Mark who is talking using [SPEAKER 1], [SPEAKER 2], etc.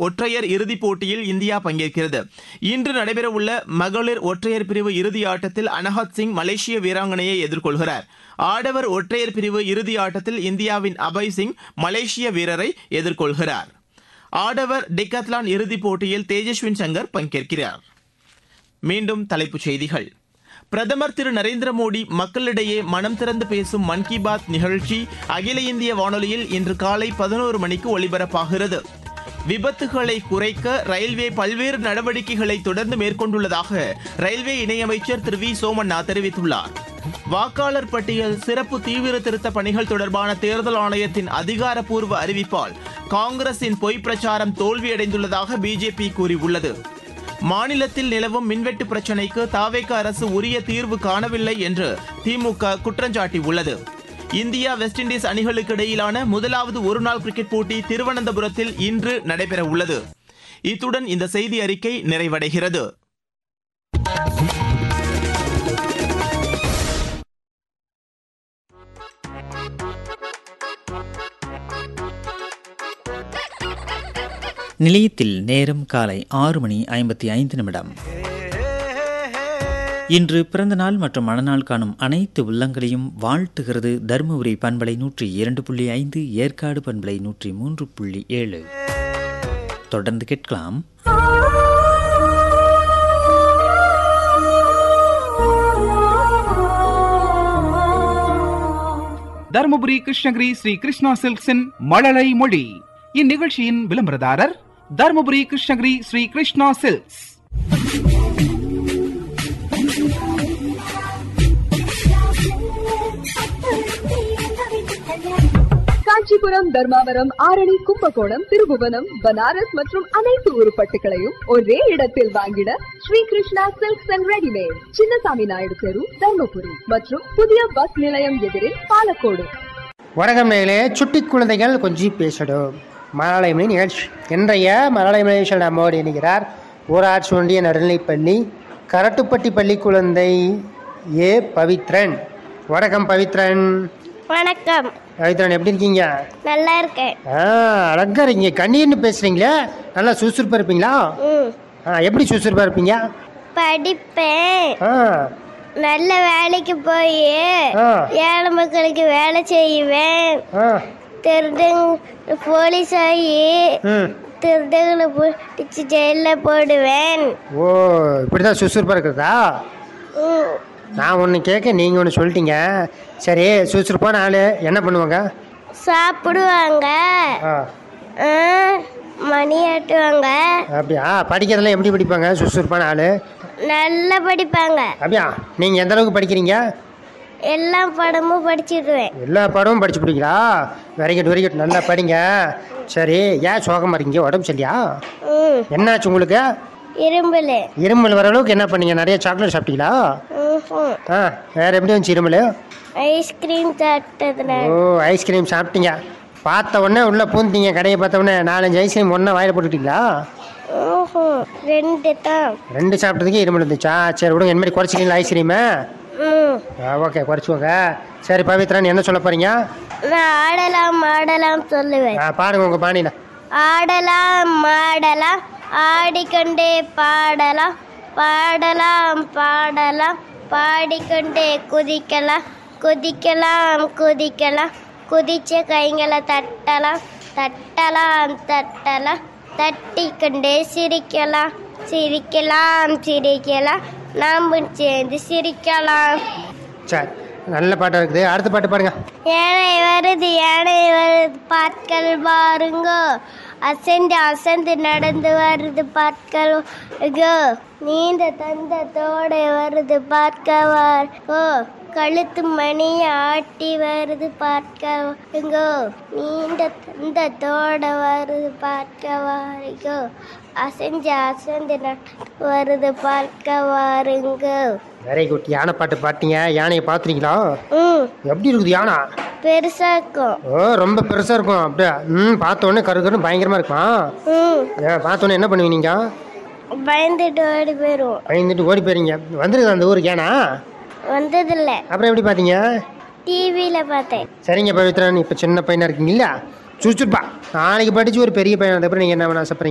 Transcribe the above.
[SPEAKER 1] ஒற்றையர் இறுதிப் போட்டியில் இந்தியா பங்கேற்கிறது இன்று நடைபெறவுள்ள மகளிர் ஒற்றையர் பிரிவு இறுதி ஆட்டத்தில் அனஹத் சிங் மலேசிய வீராங்கனையை எதிர்கொள்கிறார் ஆடவர் ஒற்றையர் பிரிவு இறுதி ஆட்டத்தில் இந்தியாவின் அபய் சிங் மலேசிய வீரரை எதிர்கொள்கிறார் ஆடவர் டிகத்லான் இறுதிப் போட்டியில் தேஜஸ்வின் சங்கர் பங்கேற்கிறார் மீண்டும் தலைப்புச் செய்திகள் பிரதமர் திரு நரேந்திர மோடி மக்களிடையே மனம் திறந்து பேசும் மன் கி பாத் நிகழ்ச்சி அகில இந்திய வானொலியில் இன்று காலை பதினோரு மணிக்கு ஒலிபரப்பாகிறது விபத்துகளை குறைக்க ரயில்வே பல்வேறு நடவடிக்கைகளை தொடர்ந்து மேற்கொண்டுள்ளதாக ரயில்வே இணையமைச்சர் திரு வி சோமண்ணா தெரிவித்துள்ளார் வாக்காளர் பட்டியல் சிறப்பு தீவிர திருத்த பணிகள் தொடர்பான தேர்தல் ஆணையத்தின் அதிகாரப்பூர்வ அறிவிப்பால் காங்கிரசின் பொய் பிரச்சாரம் தோல்வியடைந்துள்ளதாக பிஜேபி கூறியுள்ளது மாநிலத்தில் நிலவும் மின்வெட்டு பிரச்சினைக்கு தாவேக அரசு உரிய தீர்வு காணவில்லை என்று திமுக குற்றஞ்சாட்டியுள்ளது இந்தியா வெஸ்ட் இண்டீஸ் அணிகளுக்கு இடையிலான முதலாவது ஒருநாள் கிரிக்கெட் போட்டி திருவனந்தபுரத்தில் இன்று நடைபெறவுள்ளது இத்துடன் இந்த செய்தி அறிக்கை நிறைவடைகிறது
[SPEAKER 2] நிலையத்தில் நேரம் காலை ஆறு மணி ஐம்பத்தி ஐந்து நிமிடம் இன்று பிறந்த நாள் மற்றும் மணநாள் காணும் அனைத்து உள்ளங்களையும் வாழ்த்துகிறது தருமபுரி பண்பலை நூற்றி இரண்டு புள்ளி ஐந்து ஏற்காடு பண்பலை நூற்றி மூன்று புள்ளி ஏழு தொடர்ந்து கேட்கலாம்
[SPEAKER 3] தருமபுரி கிருஷ்ணகிரி ஸ்ரீ கிருஷ்ணா சில்க்ஸின் மழலை மொழி இந்நிகழ்ச்சியின் விளம்பரதாரர் தருமபுரி கிருஷ்ணகிரி ஸ்ரீ கிருஷ்ணா சில்க்ஸ்
[SPEAKER 4] காஞ்சிபுரம் தர்மாவரம் ஆரணி கும்பகோணம் திருபுவனம் பனாரஸ் மற்றும் அனைத்து உருப்பட்டுகளையும் ஒரே இடத்தில் வாங்கிட Sri Krishna silks and readymade Chinnasamy Naidu தெரு தர்மபுரி மற்றும் புதிய பஸ் நிலையம் எதிரில் பாலக்கோடு
[SPEAKER 5] வணக்கம் நேயர்களே சுட்டி குழந்தைகள் கொஞ்சம் பேசடும் மலயாளமணி நிகழ்ச்சி இன்றைய மலயாளமணி நிகழ்ச்சியில் நம்மோடு இணைகிறார் ஊராட்சி ஒன்றிய நடுநிலைப்பள்ளி கரட்டுப்பட்டி பள்ளி குழந்தை ஏ பவித்ரன் வணக்கம் பவித்ரன்
[SPEAKER 6] வணக்கம்
[SPEAKER 5] பவித்ரன் எப்படி இருக்கீங்க
[SPEAKER 6] நல்லா இருக்கேன்
[SPEAKER 5] ஆ அழகா இருக்கீங்க கண்ணீர்னு பேசுறீங்களே நல்லா சுறுசுறுப்பாக இருப்பீங்களா
[SPEAKER 6] ம்
[SPEAKER 5] ஆ எப்படி சுறுசுறுப்பாக இருப்பீங்க
[SPEAKER 6] படிப்பேன்
[SPEAKER 5] ஆ
[SPEAKER 6] நல்ல வேலைக்கு போய்
[SPEAKER 5] ஆ.
[SPEAKER 6] ஏழை மக்களுக்கு வேலை செய்வேன்
[SPEAKER 5] ஆ
[SPEAKER 6] திருடங்க போலீஸ் ஆகி
[SPEAKER 5] ம்
[SPEAKER 6] திருடங்களை பிடிச்சி ஜெயிலில் போடுவேன்
[SPEAKER 5] ஓ இப்படி தான் சுறுசுறுப்பாக இருக்கிறதா
[SPEAKER 6] ம்,
[SPEAKER 5] நான் ஒன்று கேட்க நீங்கள் ஒன்று சொல்லிட்டீங்க சரி சுறுசுறுப்பான ஆள் என்ன பண்ணுவாங்க
[SPEAKER 6] சாப்பிடுவாங்க
[SPEAKER 5] ஆ
[SPEAKER 6] ஆ, மணி ஆட்டுவாங்க
[SPEAKER 5] அப்படியா படிக்கிறதெல்லாம் எப்படி படிப்பாங்க சுறுசுறுப்பான ஆள்
[SPEAKER 6] நல்லா படிப்பாங்க
[SPEAKER 5] அப்படியா நீங்கள் எந்த அளவுக்கு படிக்கிறீங்க
[SPEAKER 6] எல்லா படமும் படிச்சிடுவேன்
[SPEAKER 5] எல்லா பாடமும் படிச்சு பிடிக்கிறா வெரி குட் வெரி குட் நல்லா படிங்க சரி ஏன் சோகமாக இருக்கீங்க உடம்பு சரியா
[SPEAKER 6] ம்
[SPEAKER 5] என்னாச்சு உங்களுக்கு
[SPEAKER 6] இரும்புல
[SPEAKER 5] இருமல் வர அளவுக்கு என்ன பண்ணீங்க நிறைய சாக்லேட் சாப்பிட்டீங்களா
[SPEAKER 6] ம்
[SPEAKER 5] ஆ வேறு எப்படி வந்துச்சு இருமல்
[SPEAKER 6] ஐஸ்கிரீம் சாப்பிட்டதுனால
[SPEAKER 5] ஓ ஐஸ்கிரீம் சாப்பிட்டீங்க பார்த்த உடனே உள்ளே பூந்தீங்க கடையை பார்த்த உடனே நாலஞ்சு ஐஸ்கிரீம் ஒன்றா வாயில் போட்டுக்கிட்டீங்களா
[SPEAKER 6] ம்ஹும். ரெண்டு தான்
[SPEAKER 5] ரெண்டு சாப்பிட்டதுக்கு இருமல் இருந்துச்சா சரி விடுங்க இந்த மாதிரி குறைச்சிங்களா ஐஸ்கிரீமை
[SPEAKER 6] ம்
[SPEAKER 5] ஓகே குறைச்சிக்கோங்க சரி பவித்ரன் என்ன சொல்ல போறீங்க
[SPEAKER 6] நான் ஆடலாம் ஆடலாம் சொல்லுவேன்
[SPEAKER 5] ஆ, பாருங்க உங்கள் பாணியில்
[SPEAKER 6] ஆடலாம் ஆடலாம் ஆடிக்கொண்டே பாடலாம் பாடலாம் பாடலாம் பாடிக்கொண்டே குதிக்கலாம் குதிக்கலாம் குதிக்கலாம் குதிச்ச கைங்களை தட்டலாம் தட்டலாம் தட்டலாம் தட்டிக்கொண்டே சிரிக்கலாம் சிரிக்கலாம் சிரிக்கலாம் நாம் சேர்ந்து சிரிக்கலாம்
[SPEAKER 5] சரி நல்ல பாட்டாக இருக்குது அடுத்த பாட்டு பாருங்க
[SPEAKER 6] யானை வருது யானை வருது பாட்கள் பாருங்க அசைந்து அசைந்து நடந்து வருது பாட்கள் வாருங்கோ. நீண்ட தந்தத்தோட வருது பார்க்க வாருங்கோ கழுத்து மணி ஆட்டி வருது பார்க்க வாருங்கோ நீண்ட தந்தத்தோட வருது பார்க்க வாருங்கோ அசைஞ்சு அசைந்து நடந்து வருது பார்க்க வாருங்கோ
[SPEAKER 5] வெரி குட் யானை பாட்டு பாட்டீங்க யானையை பார்த்துறீங்களா
[SPEAKER 6] ம்
[SPEAKER 5] எப்படி இருக்குது யானை
[SPEAKER 6] பெருசா இருக்கும்
[SPEAKER 5] ஓ ரொம்ப பெருசாக இருக்கும் அப்படியே ம் பார்த்த உடனே கரு கருன்னு பயங்கரமாக இருக்கும்
[SPEAKER 6] ம்
[SPEAKER 5] ஏன் பார்த்த உடனே என்ன பண்ணுவீங்க நீங்கள்
[SPEAKER 6] பயந்துட்டு ஓடி போயிடுவோம்
[SPEAKER 5] பயந்துட்டு ஓடி போயிருங்க வந்துருது அந்த ஊருக்கு யானை
[SPEAKER 6] வந்ததில்ல
[SPEAKER 5] அப்புறம் எப்படி பார்த்தீங்க
[SPEAKER 6] டிவியில் பார்த்தேன்
[SPEAKER 5] சரிங்க பவித்ரன் இப்போ சின்ன பையனாக இருக்கீங்களா சுறுசுறுப்பா நாளைக்கு படித்து ஒரு பெரிய பையன் அதுக்கப்புறம் நீங்கள் என்ன பண்ண ஆசைப்படுறீங்க